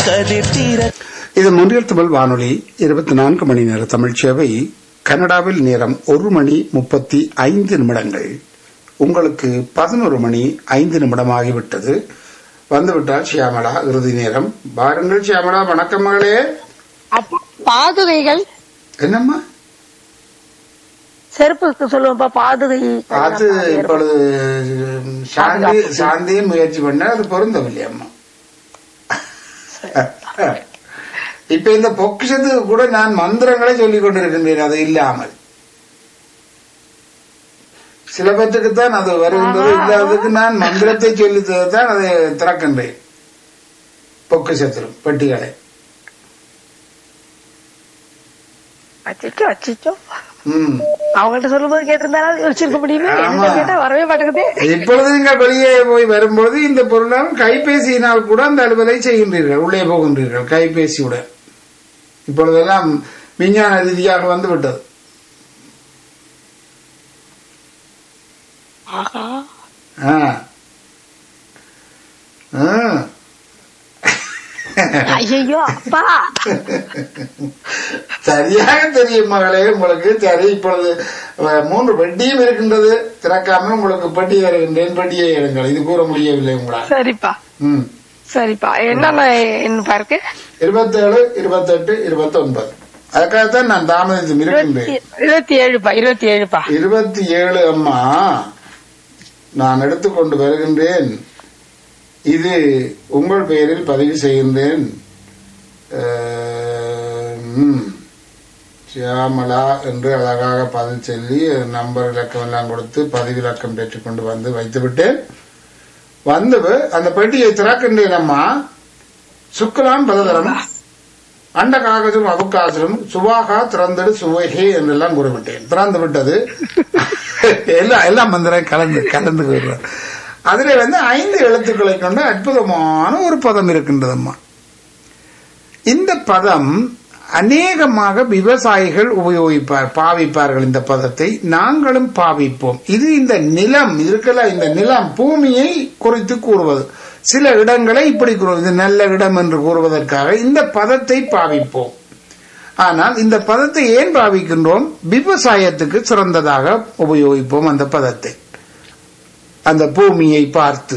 கதிர் தீர இது முன்றியல் தமிழ் வானொலி இருபத்தி நான்கு மணி நேர தமிழ் சேவை கனடாவில் நேரம் ஒரு மணி முப்பத்தி ஐந்து நிமிடங்கள் உங்களுக்கு பதினோரு மணி ஐந்து நிமிடம் ஆகிவிட்டது வந்துவிட்டால் சியாமலா இறுதி நேரம் பாருங்கள் சியாமலா வணக்கம் மகளே அப்ப பாதுகைகள் என்னம்மா செருப்புக்கு சொல்லுவோம்ப்பா பாதுகை அது இப்பொழுது சாந்தி சாந்தியும் முயற்சி பண்ண அது பொருந்தவில்லை அம்மா இப்ப இந்த பொக்கிஷத்துக்கு கூட நான் மந்திரங்களை சொல்லிக் கொண்டிருக்கின்றேன் அது இல்லாமல் சிலபத்துக்கு தான் அது வருகின்றது இல்லாததுக்கு நான் மந்திரத்தை சொல்லி தான் அதை திறக்கின்றேன் பொக்கிஷத்திலும் பெட்டிகளை அச்சிச்சோ அச்சிச்சோ ம் அவங்கள்ட்ட சொல்லும்போது கேட்டிருந்தாலும் யோசிச்சிருக்க முடியுமே ஆமா. என்ன கேட்டா வரவே மாட்டேங்குது இப்பொழுது நீங்கள் வெளியே போய் வரும்போது இந்த பொருளால் கைபேசியினால் கூட அந்த அலுவலை செய்கின்றீர்கள் உள்ளே போகின்றீர்கள் கைபேசியுடன் இப்பொழுதெல்லாம் விஞ்ஞான ரீதியாக வந்து விட்டது ஆஹா ஆ. ஆ. ஐயோ அப்பா சரியாக தெரியும் மகளே உங்களுக்கு சரி இப்பொழுது அஹ், மூன்று பெட்டியும் இருக்கின்றது திறக்காமல் உங்களுக்கு பெட்டி வருகின்றேன் பெட்டியை எடுங்கள் இது கூற முடியவில்லை உங்களால் சரிப்பா ம் சரிப்பா என்னென்ன என்னப்பா இருக்கு இருபத்தேழு இருபத்தெட்டு இருபத்தொன்பது அதுக்காகத்தான் நான் தாமதித்து இருக்கின்றேன் இருபத்தி இருபத்தி ஏழுப்பா இருபத்தி ஏழுப்பா இருபத்தி ஏழு அம்மா நான் எடுத்துக்கொண்டு வருகின்றேன் இது உங்கள் பெயரில் பதிவு செய்கின்றேன் அஹ், ம். சியாமலா என்று அழகாக பதில் சொல்லி நம்பர் இலக்கம் எல்லாம் கொடுத்து பதிவிலக்கம் பெற்றுக்கொண்டு வந்து வைத்து விட்டேன் வந்து அந்த பெட்டியை திறக்கின்றேன் அம்மா சுக்கலாம் பலதரம் அண்ட காகசும் அவுக்காசும் சுவாகா திறந்தது சுவைகே என்றெல்லாம் கூறிவிட்டேன் திறந்து விட்டது எல்லாம் எல்லாம் மந்திரம் கலந்து கலந்து கூறுறார் அதுல வந்து ஐந்து எழுத்துக்களை கொண்ட அற்புதமான ஒரு பதம் இருக்கின்றதம்மா இந்த பதம் அநேகமாக விவசாயிகள் உபயோகிப்பார் பாவிப்பார்கள் இந்த பதத்தை நாங்களும் பாவிப்போம் இது இந்த நிலம் இருக்கல இந்த நிலம் பூமியை குறித்து கூறுவது சில இடங்களை இப்படி கூறுவது இது நல்ல இடம் என்று கூறுவதற்காக இந்த பதத்தை பாவிப்போம் ஆனால் இந்த பதத்தை ஏன் பாவிக்கின்றோம் விவசாயத்துக்கு சிறந்ததாக உபயோகிப்போம் அந்த பதத்தை அந்த பூமியை பார்த்து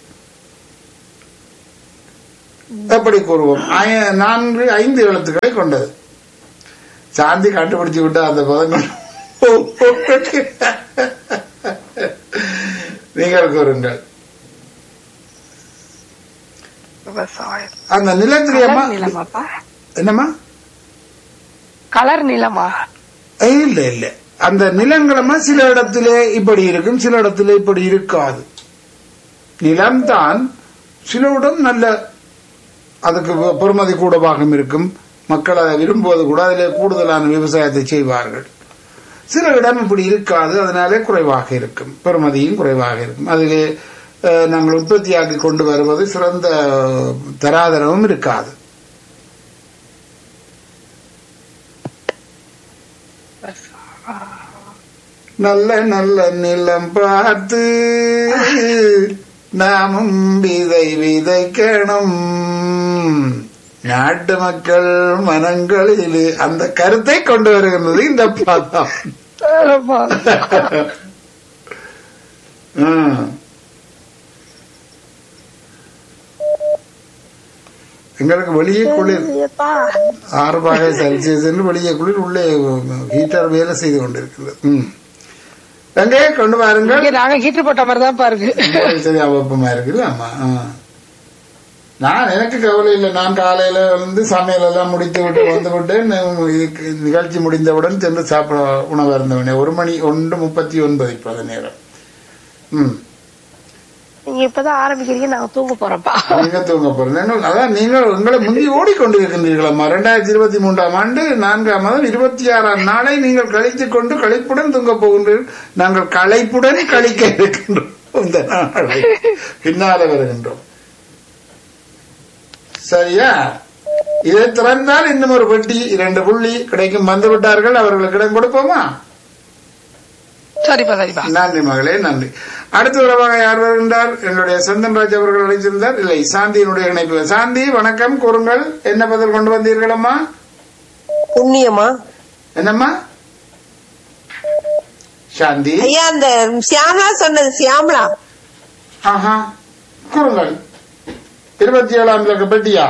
எப்படி கூறுவோம் ஐ- நான்கு ஐந்து எழுத்துக்களை கொண்டது சாந்தி கண்டுபிடிச்சு விட்டா அந்த பதங்கள் நீங்கள் கூறுங்கள் விவசாயம் அந்த நிலத்திலே அம்மா கலர் நிலமாப்பா என்னம்மா கலர் நிலமா இல்ல இல்ல அந்த நிலங்களமா சில இடத்திலே இப்படி இருக்கும் சில இடத்திலே இப்படி இருக்காது நிலம்தான் சில இடம் நல்ல அதுக்கு பெ- பெறுமதி கூடவாகவும் இருக்கும் மக்கள் அதை விரும்புவது கூட அதிலே கூடுதலான விவசாயத்தை செய்வார்கள் சில இடம் இப்படி இருக்காது அதனாலே குறைவாக இருக்கும் பெறுமதியும் குறைவாக இருக்கும் அதிலே அஹ், நாங்கள் உற்பத்தியாக்கி கொண்டு வருவது சிறந்த தராதரமும் இருக்காது நல்ல நல்ல நிலம் பார்த்து நாமும் விதை விதைக்கணும் நாட்டு மக்கள் மனங்களில் அந்த கருத்தை கொண்டு வருகின்றது இந்த பதம் ஆமா. ம். எங்களுக்கு வெளியே குளிர் ஐயப்பா. ஆறு பாகை செல்சியஸ் என்று வெளியே குளிர் உள்ளே ஹீட்டர் வேலை செய்து கொண்டிருக்கிறது ம். எங்கே கொண்டு வாருங்கள் இங்க நாங்க ஹீட்டர் போட்ட மாதிரி தான் பாருங்க சரியா வெப்பமா இருக்குல்ல ஆமா ஆ. நான் எனக்கு கவலை இல்லை நான் காலையில வந்து சமையல் எல்லாம் முடித்து விட்டு வந்து விட்டு நான் இதுக்கு நிகழ்ச்சி முடிந்தவுடன் சென்று சாப்பிட உணவு இருந்தவனே ஒரு மணி ஒன்று முப்பத்தி ஒன்பது இப்போ அது நேரம் ம் நீங்க இப்பதான் ஆரம்பிக்கிறீங்க நாங்க தூங்க போறோம்ப்பா நீங்க தூங்க போறீங்க அதான் நீங்கள் உங்களை முந்தி ஓடிக்கொண்டிருக்கின்றீர்களம்மா ரெண்டாயிரத்தி இருபத்தி மூன்றாம் ஆண்டு நான்காம் மாதம் இருபத்தி ஆறாம் நாளை நீங்கள் கழித்துக் கொண்டு களைப்புடன் தூங்க போகின்றீர்கள் நாங்கள் களைப்புடன் கழிக்க இருக்கின்றோம் இந்த நாளை பின்னால வருகின்றோம் சரியா இதை திறந்தால் இன்னும் ஒரு பெட்டி இரண்டு புள்ளி கிடைக்கும் வந்து விட்டார்கள் அவர்களுக்கு இடம் கொடுப்போமா சரிப்பா சரிப்பா நன்றி மகளே நன்றி அடுத்த உறவாக யார் வருகின்றார் என்னுடைய சந்தன்ராஜ் அவர்கள் அழைத்திருந்தார் இல்லை சாந்தியினுடைய இணைப்பு சாந்தி வணக்கம் கூறுங்கள் என்ன பதில் கொண்டு வந்தீர்களம்மா புண்ணியமா என்னம்மா சாந்தி ஐயா அந்த சியாமலா சொன்னது சியாமலா ஆஹா கூறுங்கள் இருபத்தி ஏழாம் இலக்க பெட்டியா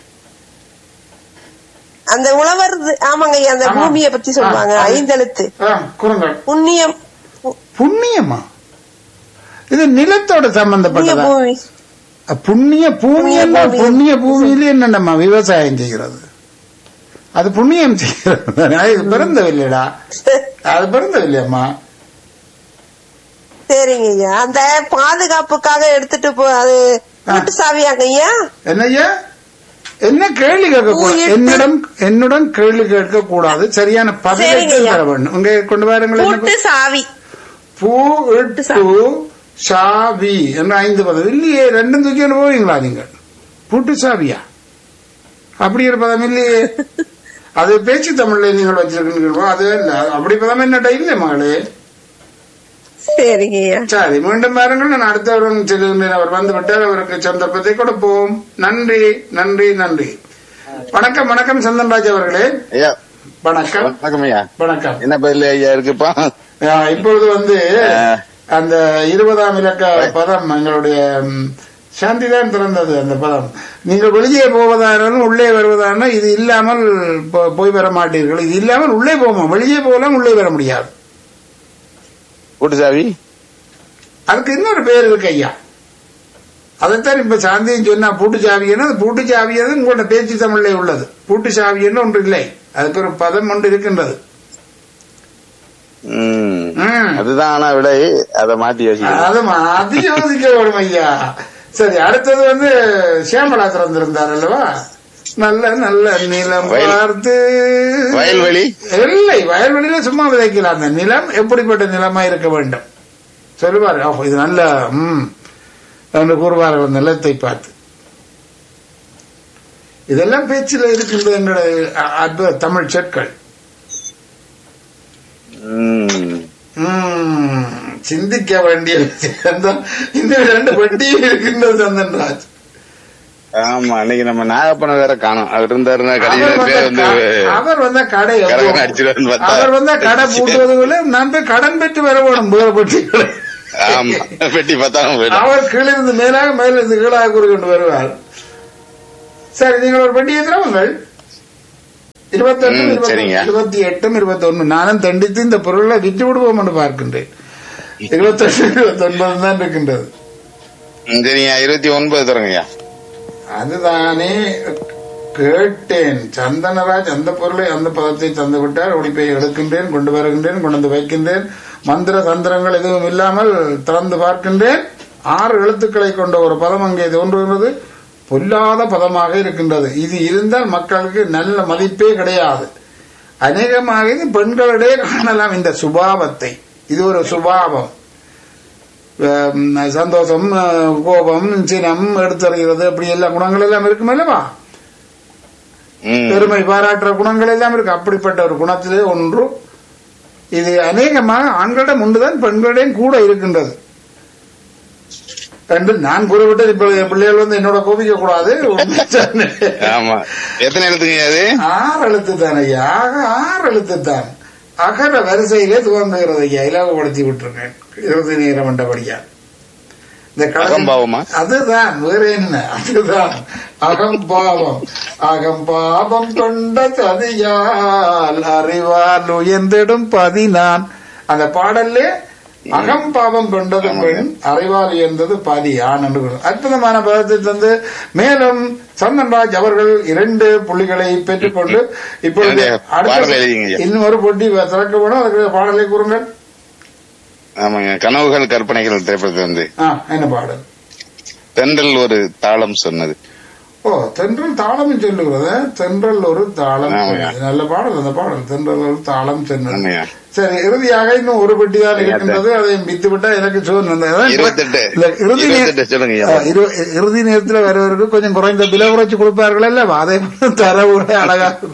அந்த உழவர் ஆமாங்க ஐயா அந்த ஆமா. பூமியை பத்தி சொல்லுவாங்க ஆ, அது- ஐந்தெழுத்து ஆ, கூறுங்கள் புண்ணியம் பு- புண்ணியமா இது நிலத்தோட புண்ணிய சம்பந்தப்பட்டதா பூமி அ, புண்ணிய பூமி என்ன புண்ணிய பூமி. புண்ணிய பூமியில என்னென்னம்மா விவசாயம் செய்கிறது அது புண்ணியம் செய்கிறது அது பிறந்தவில்லைடா அது பிறந்தவில்லையம்மா சரிங்க ஐயா அந்த பாதுகாப்புக்காக எடுத்துட்டு போ அது கூட்டு சாவியாங்க ஐயா என்னய்யா என்ன கேள்வி கேட்க கூடாது பூ இட்டு- என்னிடம் என்னுடன் கேள்வி கேட்க கூடாது சரியான பதிலை சரிங்க ஐயா. தர வேண்டும் உங்க கொண்டு வாருங்கள் என்ன கூட்டு சாவி பூ இட்டு சாவி என்ற ஐந்து பதம் இல்லையே ரெண்டும் தூக்கி போவீங்களா நீங்கள் பூட்டு சாவியா அப்படி ஒரு பதம் இல்லையே அது பேச்சு தமிழ்ல நீங்கள் வச்சிருக்கீங்களோ அது இல்ல அப்படி பதம் என்னடா இல்லை மகளே சரிங்க ஐயா சரி மீண்டும் பாருங்கள் நான் அடுத்தவரும் செல்கின்றேன் அவர் வந்து விட்டார் அவருக்கு சந்தர்ப்பத்தை கொடுப்போம் நன்றி நன்றி நன்றி வணக்கம் வணக்கம் சந்தன்ராஜ் அவர்களே ஐயா வணக்கம் வணக்கம் ஐயா வணக்கம் என்ன பதில் ஐயா இருக்குப்பா ஆ, இப்பொழுது வந்து ஆ. அந்த இருபதாம் இலக்க பதம் எங்களுடைய ம், சாந்தி தான் திறந்தது அந்த பதம் நீங்கள் வெளியே போவதானாலும் உள்ளே வருவதான இது இல்லாமல் போ- போய் வர மாட்டீர்கள் இது இல்லாமல் உள்ளே போவோம் வெளியே போகலாம் உள்ளே வர முடியாது கூட்டுசாவி அதுக்கு இன்னொரு பேர் இருக்கு ஐயா அதைத்தான் இப்ப சாந்தியும் சொன்னா பூட்டு சாவின்னு அது பூட்டு சாவியது உங்களோட பேச்சு தமிழ்ல உள்ளது பூட்டு சாவின்னு ஒன்று இல்லை அதுக்கு ஒரு பதம் ஒன்று இருக்கின்றது ம். ம். அதுதான் ஆனா விட அதை மாத்தி யோசிக்கணும் அது மாத்தி யோசிக்க வேணும் ஐயா சரி அடுத்தது வந்து சியாமலா திறந்திருந்தார் அல்லவா நல்ல நல்ல நிலம் வயல். பார்த்து வயல்வெளி? இல்லை வயல்வெளியில சும்மா விதைக்கலாம் அந்த நிலம் எப்படிப்பட்ட நிலமா இருக்க வேண்டும் சொல்லுவார் ஓ, இது நல்ல ம் என்று கூறுவார்கள் அந்த நிலத்தை பார்த்து இதெல்லாம் பேச்சில் இருக்கின்றது எங்களுடைய அ- அற்புத தமிழ் சொற்கள் ம். ம், சிந்திக்க வேண்டிய விஷயம் தான். இந்த ரெண்டு வட்டியும் இருக்கின்றது சந்தன்ராஜ் ஆமா அன்னைக்கு நம்ம நாகப்பணம் வேற காணும் அவர் இருந்தாருன்னா அவர் கடையில வந்தா பேர் வந்து க- அவர் வந்தா கடை கரகனை அடிச்சிருவாருன்னு பார்த்தா. அவர் வந்தா கடை பூட்டுவதுக்குள்ள நான் போய் கடன் பெற்று வர வேணும் வேற பெட்டிகளை. ஆமா பெட்டி பார்த்தாலும் போயிடும் அவர் கீழிருந்து மேலாக மேலிருந்து கீழாக கூறிக்கொண்டு வருவார் சரி நீங்கள் ஒரு பெட்டியை திறவுங்கள் இருபத்தெட்டு ம், சரிங்க. இருபத்தி எட்டும் இருபத்தி ஒன்னு நானும் தண்டித்து இந்த பொருளை விற்று விடுவோம் என்று பார்க்கின்றேன் இருபத்தெட்டு இருபத்தி ஒன்பது தான் இருக்கின்றது ம், சரிங்க இருபத்தி ஒன்பது தரங்கய்யா அதுதானே கேட்டேன் சந்தனராஜ் அந்த பொருளை அந்த பதத்தை தந்து விட்டார் ஒளிப்பை எடுக்கின்றேன் கொண்டு வருகின்றேன் கொண்டு வந்து வைக்கின்றேன் மந்திர தந்திரங்கள் எதுவும் இல்லாமல் திறந்து பார்க்கின்றேன் ஆறு எழுத்துக்களை கொண்ட ஒரு பதம் அங்கே தோன்றுகிறது பொல்லாத பதமாக இருக்கின்றது இது இருந்தால் மக்களுக்கு நல்ல மதிப்பே கிடையாது அநேகமாக இது பெண்களிடையே காணலாம் இந்த சுபாவத்தை இது ஒரு சுபாவம் அஹ் சந்தோஷம் அஹ் கோபம் சினம் எடுத்தறிகிறது அப்படி எல்லா குணங்கள் எல்லாம் இருக்கும் அல்லவா ம். பெருமை பாராட்டுற குணங்கள் எல்லாம் இருக்கு அப்படிப்பட்ட ஒரு குணத்திலே ஒன்று இது அநேகமாக ஆண்களிடம் உண்டுதான் பெண்களிடம் கூட இருக்கின்றது என்று நான் கூறிவிட்டு இப்ப என் பிள்ளைகள் வந்து என்னோட கோபிக்க கூடாது உண்மைதானே? ஆமா எத்தனை எழுத்துங்க அது ஆறு எழுத்து தான் ஐயா ஆக ஆறு எழுத்து தான் அகர வரிசையிலே துவங்குகிறது ஐயா இலவப்படுத்தி விட்டுருக்கேன் இருபது நேரம் என்றபடியா இந்த கடைசி- அகம்பாவமா? அதுதான் வேற என்ன அதுதான் அகம்பாவம் அகம்பாவம் கொண்ட சதியால் அறிவால் உயர்ந்திடும் பதினான் அந்த பாடல்ல அகம்பாவம் கொண்டது பெண் அறிவால் உயர்ந்தது பதி ஆண் என்று கூறும். அற்புதமான பதத்தை தந்து மேலும் சந்தன்ராஜ் அவர்கள் இரண்டு புள்ளிகளை பெற்றுக்கொண்டு இப்பொழுது என்னுடைய பாடலை அடுத்த எழுதிங்க. இன்னும் ஒரு போட்டி திறக்க வேணும் அதுக்கு பாடலை கூறுங்கள் ஆமாங்க கனவுகள் கற்பனைகள் திரைப்படத்தை வந்து ஆ, என்ன பாடல் தென்றல் ஒரு தாளம் சொன்னது ஓ தென்றல் தாளம் சொல்லுகிறது தென்றல் ஒரு தாளம் ஆமாய்யா. சொன்னது. நல்ல பாடல் அந்த பாடல் தென்றல் ஒரு தாளம் சொன்னது ஆமாய்யா. சரி இறுதியாக இன்னும் ஒரு பெட்டி தான் சரியா, இருக்கின்றது அதையும் வித்து விட்டா எனக்கு சோன் இருபத்தெட்டு. இறுதி நே- இருபத்தெட்டு சொல்லுங்க ஐயா. ஆ, இரு- இறுதி நேரத்தில் வருவதற்கு கொஞ்சம் குறைந்த விலை குறைச்சு கொடுப்பார்கள் அல்ல அதை தரவுட அழகாக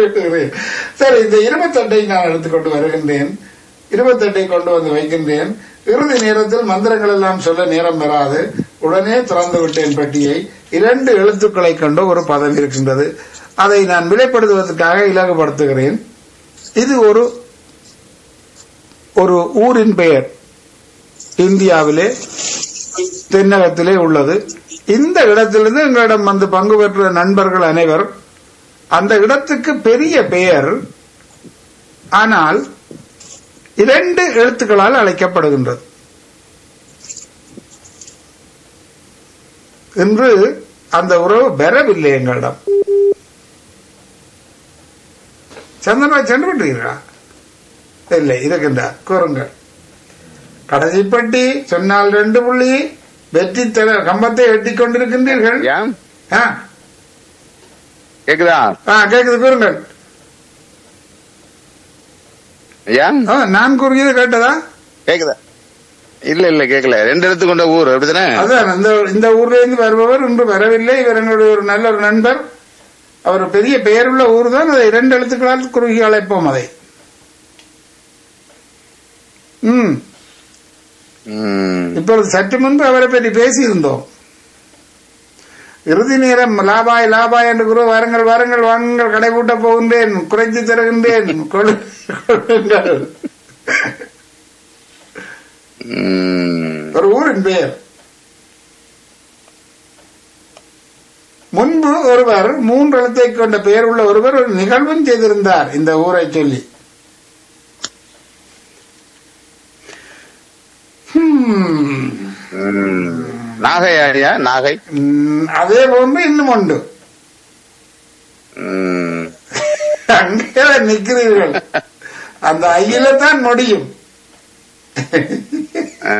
கூறிடுகிறேன் சரி இந்த இருபத்தெட்டை நான் எடுத்துக்கொண்டு வருகின்றேன் இருபத்தெட்டை கொண்டு வந்து வைக்கின்றேன் இறுதி நேரத்தில் மந்திரங்கள் எல்லாம் சொல்ல நேரம் வராது உடனே திறந்து விட்டேன் பெட்டியை இரண்டு எழுத்துக்களை கொண்ட ஒரு பதம் இருக்கின்றது அதை நான் விலைப்படுத்துவதற்காக இலகுபடுத்துகிறேன் இது ஒரு ஒரு ஊரின் பெயர் இந்தியாவிலே தென்னகத்திலே உள்ளது இந்த இடத்திலிருந்து எங்களிடம் வந்து பங்கு பெற்ற நண்பர்கள் அனைவர் அந்த இடத்துக்கு பெரிய பெயர் ஆனால் இரண்டு எழுத்துக்களால் அழைக்கப்படுகின்றது இன்று அந்த உறவு பெறவில்லை எங்களிடம் சந்திரபாய் சென்று விட்டீர்களா இல்லை இருக்கின்றார் கூறுங்கள் கடைசிப்பட்டி சொன்னால் ரெண்டு புள்ளி வெற்றி தர கம்பத்தை எட்டிக் கொண்டிருக்கின்றீர்கள் ஏன் ஆ, கேக்குதா ஆ, கேக்குது கூறுங்கள் ஏன் ஆ, நான் கூறியது கேட்டதா கேக்குதா இல்ல இல்ல கேக்கல ரெண்டு இடத்து கொண்ட ஊர் அப்படிதானே அதான் இந்த இந்த ஊர்ல இருந்து வருபவர் இன்று வரவில்லை இவர் என்னுடைய ஒரு நல்ல ஒரு நண்பர் அவர் பெரிய பெயருள்ள ஊர் தான் அதை இரண்டு எழுத்துக்களால் குறுகி அழைப்போம் அதை ம் ம். இப்பொழுது சற்று முன்பு அவரை பற்றி பேசியிருந்தோம் இறுதி நேரம் லாபாய் லாபாய் என்று கூற வாருங்கள் வாருங்கள் வாங்குங்கள் கடை பூட்ட போகின்றேன் குறைத்து தருகின்றேன் கொடு- கொடுங்கள். ம். ஒரு ஊரின் பெயர் முன்பு ஒருவர் மூன்று எழுத்தை கொண்ட பெயர் உள்ள ஒருவர் ஒரு நிகழ்வும் செய்திருந்தார் இந்த ஊரை சொல்லி ஹம். ம். நாகை ஆடியா நாகை ம், அதே போன்று இன்னும் உண்டு ம். அங்கே நிற்கிறீர்கள் அந்த ஐயில தான் முடியும் ஆ.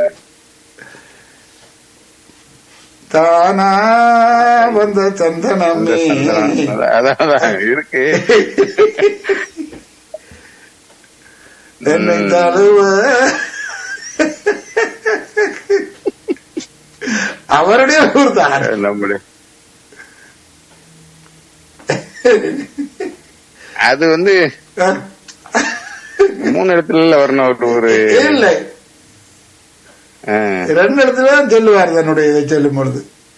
தானா வந்த இந்த சந்தனமே சந்தனம். அதான், அதான் இருக்கு என்னை ம். தழுவ அவருடைய ஊர் தான் நம்முடைய அது வந்து மூணு இடத்துல வரணும் ஒரு ஊரு இல்லை ஆ. ரெண்டு இடத்துல தான் சொல்லுவார் தன்னுடைய இதை சொல்லும் பொழுது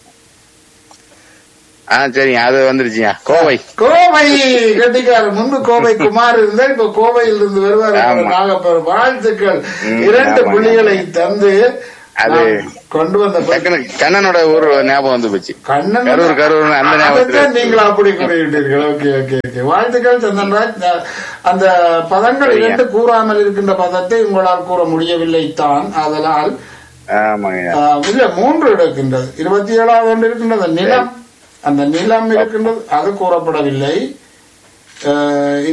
ஆ சரிங்க அது வந்துருச்சுங்க கோவை கோவை கட்டிக்காரர் முன்பு கோவை குமார் இருந்தார் இப்ப கோவையில் இருந்து வருவார் ஆமா. நாகப்பர் வாழ்த்துக்கள் ம், இரண்டு ஆமாங்க. புள்ளிகளை தந்து அது அது- கொண்டு வந்த ப- டக்குனு கண்ணனோட ஊர் ஞாபகம் வந்து போச்சு கண்ணன் கரூர், கரூர்னு அந்த ஞாபகத்துல அதைத்தான் நீங்கள் அப்படி கூறிவிட்டீர்கள் ஓகே ஓகே ஓகே வாழ்த்துக்கள் சந்தன்ராஜ் அஹ், அந்த பதங்கள் சரிங்க. இரண்டு கூறாமல் இருக்கின்ற பதத்தை உங்களால் கூற முடியவில்லை தான் அதனால் ஆமாங்க அஹ், இல்ல மூன்று இருக்கின்றது இருபத்தி ஏழாவது ஒன்று இருக்கின்றது நிலம் அந்த நிலம் இருக்கின்றது அது கூறப்படவில்லை அஹ்,